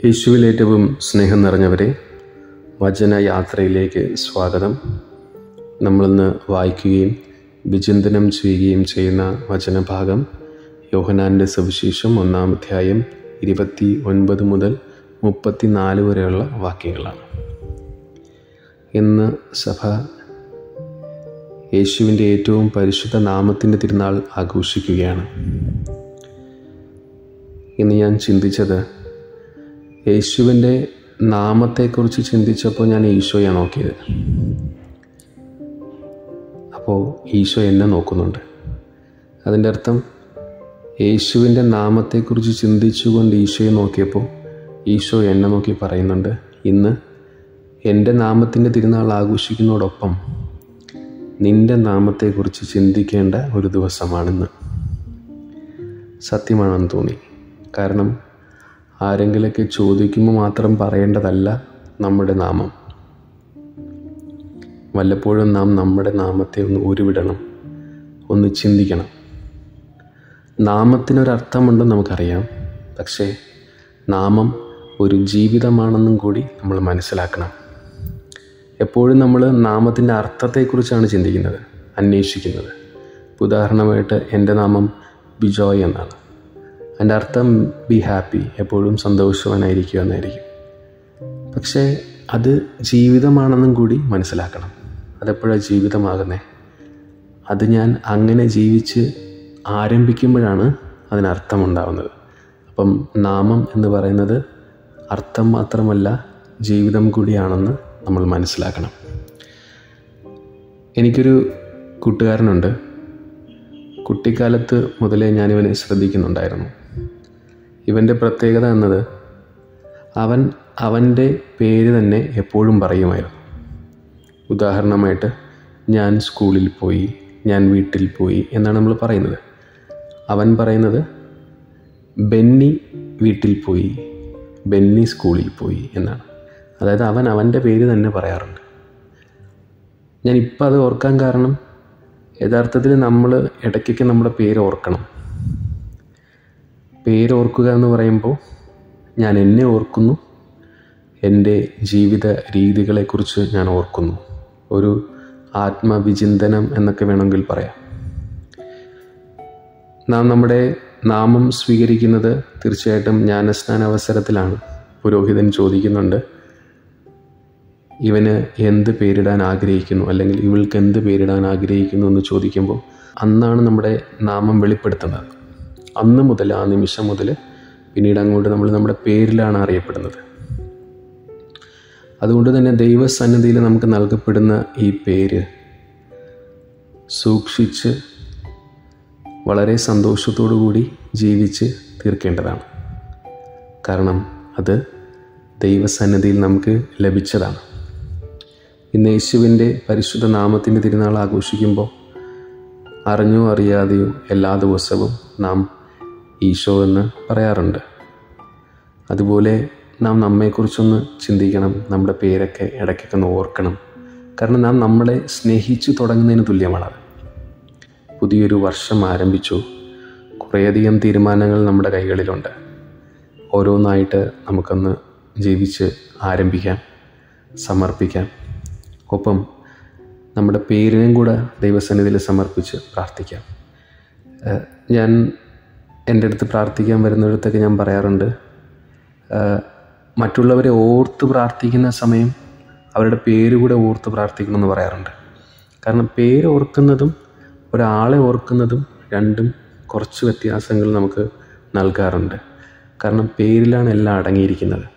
യേശുവിൽ ഏറ്റവും സ്നേഹം നിറഞ്ഞവരെ വചനയാത്രയിലേക്ക് സ്വാഗതം നമ്മളിന്ന് വായിക്കുകയും വിചിന്തനം ചെയ്യുകയും ചെയ്യുന്ന വചനഭാഗം യോഹനാൻ്റെ സുവിശേഷം ഒന്നാം അധ്യായം ഇരുപത്തി ഒൻപത് മുതൽ മുപ്പത്തിനാല് വരെയുള്ള വാക്യങ്ങളാണ് ഇന്ന് സഭ യേശുവിൻ്റെ ഏറ്റവും പരിശുദ്ധ നാമത്തിൻ്റെ തിരുനാൾ ആഘോഷിക്കുകയാണ് ഇന്ന് ഞാൻ ചിന്തിച്ചത് യേശുവിൻ്റെ നാമത്തെക്കുറിച്ച് ചിന്തിച്ചപ്പോൾ ഞാൻ ഈശോയെ നോക്കിയത് അപ്പോൾ ഈശോ എന്നെ നോക്കുന്നുണ്ട് അതിൻ്റെ അർത്ഥം യേശുവിൻ്റെ നാമത്തെക്കുറിച്ച് ചിന്തിച്ചുകൊണ്ട് ഈശോയെ നോക്കിയപ്പോൾ ഈശോ എന്നെ നോക്കി പറയുന്നുണ്ട് ഇന്ന് എൻ്റെ നാമത്തിൻ്റെ തിരുനാൾ ആഘോഷിക്കുന്നതോടൊപ്പം നിൻ്റെ നാമത്തെക്കുറിച്ച് ചിന്തിക്കേണ്ട ഒരു ദിവസമാണിന്ന് സത്യമാണെന്ന് തോന്നി കാരണം ആരെങ്കിലൊക്കെ ചോദിക്കുമ്പോൾ മാത്രം പറയേണ്ടതല്ല നമ്മുടെ നാമം വല്ലപ്പോഴും നാം നമ്മുടെ നാമത്തെ ഒന്ന് ഉരുവിടണം ഒന്ന് ചിന്തിക്കണം നാമത്തിനൊരർത്ഥമുണ്ടെന്ന് നമുക്കറിയാം പക്ഷേ നാമം ഒരു ജീവിതമാണെന്നും കൂടി നമ്മൾ മനസ്സിലാക്കണം എപ്പോഴും നമ്മൾ നാമത്തിൻ്റെ അർത്ഥത്തെക്കുറിച്ചാണ് ചിന്തിക്കുന്നത് അന്വേഷിക്കുന്നത് ഉദാഹരണമായിട്ട് എൻ്റെ നാമം ബിജോയ് എന്നാണ് അതിൻ്റെ അർത്ഥം ബി ഹാപ്പി എപ്പോഴും സന്തോഷവാനായിരിക്കുക എന്നായിരിക്കും പക്ഷേ അത് ജീവിതമാണെന്നും കൂടി മനസ്സിലാക്കണം അതെപ്പോഴാണ് ജീവിതമാകുന്നത് അത് ഞാൻ അങ്ങനെ ജീവിച്ച് ആരംഭിക്കുമ്പോഴാണ് അതിനർത്ഥമുണ്ടാവുന്നത് അപ്പം നാമം എന്ന് പറയുന്നത് അർത്ഥം മാത്രമല്ല ജീവിതം കൂടിയാണെന്ന് നമ്മൾ മനസ്സിലാക്കണം എനിക്കൊരു കൂട്ടുകാരനുണ്ട് കുട്ടിക്കാലത്ത് മുതലേ ഞാനിവനെ ശ്രദ്ധിക്കുന്നുണ്ടായിരുന്നു ഇവൻ്റെ പ്രത്യേകത എന്നത് അവൻ അവൻ്റെ പേര് തന്നെ എപ്പോഴും പറയുമായിരുന്നു ഉദാഹരണമായിട്ട് ഞാൻ സ്കൂളിൽ പോയി ഞാൻ വീട്ടിൽ പോയി എന്നാണ് നമ്മൾ പറയുന്നത് അവൻ പറയുന്നത് ബെന്നി വീട്ടിൽ പോയി ബെന്നി സ്കൂളിൽ പോയി എന്നാണ് അതായത് അവൻ അവൻ്റെ പേര് തന്നെ പറയാറുണ്ട് ഞാൻ ഇപ്പം അത് ഓർക്കാൻ കാരണം യഥാർത്ഥത്തിൽ നമ്മൾ ഇടയ്ക്കൊക്കെ നമ്മുടെ പേര് ഓർക്കണം പേര് ഓർക്കുക എന്ന് പറയുമ്പോൾ ഞാൻ എന്നെ ഓർക്കുന്നു എൻ്റെ ജീവിത രീതികളെക്കുറിച്ച് ഞാൻ ഓർക്കുന്നു ഒരു ആത്മവിചിന്തനം എന്നൊക്കെ വേണമെങ്കിൽ പറയാം നാം നമ്മുടെ നാമം സ്വീകരിക്കുന്നത് തീർച്ചയായിട്ടും ജ്ഞാനസ്നാന അവസരത്തിലാണ് പുരോഹിതൻ ചോദിക്കുന്നുണ്ട് ഇവന് എന്ത് പേരിടാൻ ആഗ്രഹിക്കുന്നു അല്ലെങ്കിൽ ഇവൾക്ക് എന്ത് പേരിടാൻ ആഗ്രഹിക്കുന്നു എന്ന് ചോദിക്കുമ്പോൾ അന്നാണ് നമ്മുടെ നാമം വെളിപ്പെടുത്തുന്നത് അന്ന് മുതൽ ആ നിമിഷം മുതൽ പിന്നീട് അങ്ങോട്ട് നമ്മൾ നമ്മുടെ പേരിലാണ് അറിയപ്പെടുന്നത് അതുകൊണ്ട് തന്നെ ദൈവസന്നിധിയിൽ നമുക്ക് നൽകപ്പെടുന്ന ഈ പേര് സൂക്ഷിച്ച് വളരെ സന്തോഷത്തോടു കൂടി ജീവിച്ച് തീർക്കേണ്ടതാണ് കാരണം അത് ദൈവസന്നിധിയിൽ നമുക്ക് ലഭിച്ചതാണ് ഇന്ന് യേശുവിൻ്റെ പരിശുദ്ധ നാമത്തിൻ്റെ തിരുനാൾ ആഘോഷിക്കുമ്പോൾ അറിഞ്ഞോ അറിയാതെയോ എല്ലാ ദിവസവും നാം ഈശോ എന്ന് പറയാറുണ്ട് അതുപോലെ നാം നമ്മെക്കുറിച്ചൊന്ന് ചിന്തിക്കണം നമ്മുടെ പേരൊക്കെ ഇടയ്ക്കൊക്കെ ഒന്ന് ഓർക്കണം കാരണം നാം നമ്മളെ സ്നേഹിച്ചു തുടങ്ങുന്നതിന് തുല്യമാണത് പുതിയൊരു വർഷം ആരംഭിച്ചു കുറേയധികം തീരുമാനങ്ങൾ നമ്മുടെ കൈകളിലുണ്ട് ഓരോന്നായിട്ട് നമുക്കൊന്ന് ജീവിച്ച് ആരംഭിക്കാം സമർപ്പിക്കാം ഒപ്പം നമ്മുടെ പേരിനെയും കൂടെ ദൈവസന്നിധിയിൽ സമർപ്പിച്ച് പ്രാർത്ഥിക്കാം ഞാൻ എൻ്റെ അടുത്ത് പ്രാർത്ഥിക്കാൻ വരുന്നിടത്തൊക്കെ ഞാൻ പറയാറുണ്ട് മറ്റുള്ളവരെ ഓർത്ത് പ്രാർത്ഥിക്കുന്ന സമയം അവരുടെ പേര് കൂടെ ഓർത്ത് പ്രാർത്ഥിക്കണമെന്ന് പറയാറുണ്ട് കാരണം പേര് ഓർക്കുന്നതും ഒരാളെ ഓർക്കുന്നതും രണ്ടും കുറച്ച് വ്യത്യാസങ്ങൾ നമുക്ക് നൽകാറുണ്ട് കാരണം പേരിലാണ് എല്ലാം അടങ്ങിയിരിക്കുന്നത്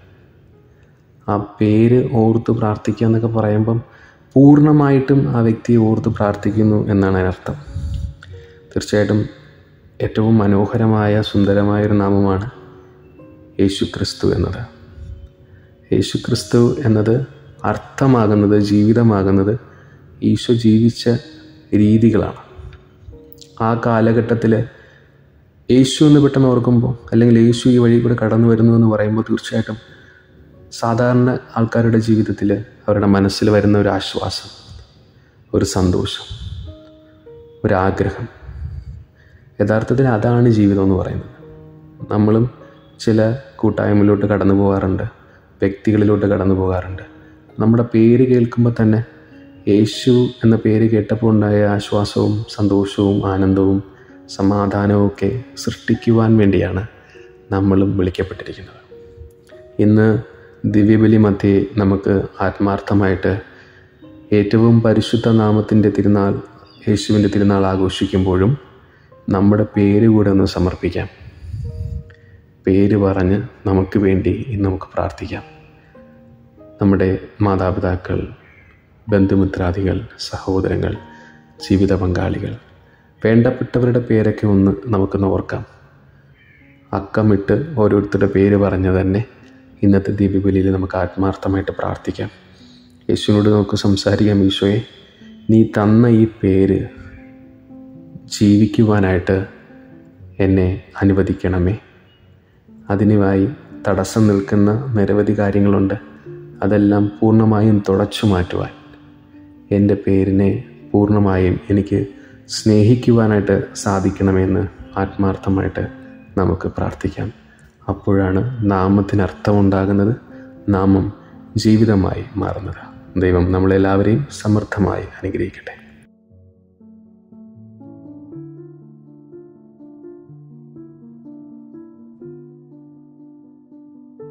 ആ പേര് ഓർത്ത് പ്രാർത്ഥിക്കുക എന്നൊക്കെ പറയുമ്പം പൂർണ്ണമായിട്ടും ആ വ്യക്തിയെ ഓർത്ത് പ്രാർത്ഥിക്കുന്നു എന്നാണ് അതിനർത്ഥം തീർച്ചയായിട്ടും ഏറ്റവും മനോഹരമായ സുന്ദരമായൊരു നാമമാണ് യേശു ക്രിസ്തു എന്നത് യേശു ക്രിസ്തു എന്നത് അർത്ഥമാകുന്നത് ജീവിതമാകുന്നത് ഈശോ ജീവിച്ച രീതികളാണ് ആ കാലഘട്ടത്തിൽ യേശു എന്ന് പെട്ടെന്ന് ഓർക്കുമ്പോൾ അല്ലെങ്കിൽ യേശു ഈ വഴി കൂടെ കടന്നു വരുന്നു എന്ന് പറയുമ്പോൾ തീർച്ചയായിട്ടും സാധാരണ ആൾക്കാരുടെ ജീവിതത്തിൽ അവരുടെ മനസ്സിൽ വരുന്ന ഒരു ആശ്വാസം ഒരു സന്തോഷം ഒരാഗ്രഹം യഥാർത്ഥത്തിൽ അതാണ് ജീവിതം എന്ന് പറയുന്നത് നമ്മളും ചില കൂട്ടായ്മയിലോട്ട് കടന്നു പോകാറുണ്ട് വ്യക്തികളിലോട്ട് കടന്നു പോകാറുണ്ട് നമ്മുടെ പേര് കേൾക്കുമ്പോൾ തന്നെ യേശു എന്ന പേര് കേട്ടപ്പോൾ ഉണ്ടായ ആശ്വാസവും സന്തോഷവും ആനന്ദവും സമാധാനവും ഒക്കെ സൃഷ്ടിക്കുവാൻ വേണ്ടിയാണ് നമ്മളും വിളിക്കപ്പെട്ടിരിക്കുന്നത് ഇന്ന് ദിവ്യബലി മധ്യേ നമുക്ക് ആത്മാർത്ഥമായിട്ട് ഏറ്റവും പരിശുദ്ധ നാമത്തിൻ്റെ തിരുനാൾ യേശുവിൻ്റെ തിരുനാൾ ആഘോഷിക്കുമ്പോഴും നമ്മുടെ പേര് കൂടെ ഒന്ന് സമർപ്പിക്കാം പേര് പറഞ്ഞ് നമുക്ക് വേണ്ടി ഇന്ന് നമുക്ക് പ്രാർത്ഥിക്കാം നമ്മുടെ മാതാപിതാക്കൾ ബന്ധുമിത്രാദികൾ സഹോദരങ്ങൾ ജീവിത പങ്കാളികൾ വേണ്ടപ്പെട്ടവരുടെ പേരൊക്കെ ഒന്ന് നമുക്കൊന്ന് ഓർക്കാം അക്കമിട്ട് ഓരോരുത്തരുടെ പേര് പറഞ്ഞ് തന്നെ ഇന്നത്തെ ദീപബലിയിൽ നമുക്ക് ആത്മാർത്ഥമായിട്ട് പ്രാർത്ഥിക്കാം യേശുവിനോട് നമുക്ക് സംസാരിക്കാം ഈശോയെ നീ തന്ന ഈ പേര് ജീവിക്കുവാനായിട്ട് എന്നെ അനുവദിക്കണമേ അതിനുമായി തടസ്സം നിൽക്കുന്ന നിരവധി കാര്യങ്ങളുണ്ട് അതെല്ലാം പൂർണ്ണമായും തുടച്ചു മാറ്റുവാൻ എൻ്റെ പേരിനെ പൂർണ്ണമായും എനിക്ക് സ്നേഹിക്കുവാനായിട്ട് സാധിക്കണമെന്ന് ആത്മാർത്ഥമായിട്ട് നമുക്ക് പ്രാർത്ഥിക്കാം അപ്പോഴാണ് നാമത്തിന് അർത്ഥമുണ്ടാകുന്നത് നാമം ജീവിതമായി മാറുന്നത് ദൈവം നമ്മളെല്ലാവരെയും സമർത്ഥമായി അനുഗ്രഹിക്കട്ടെ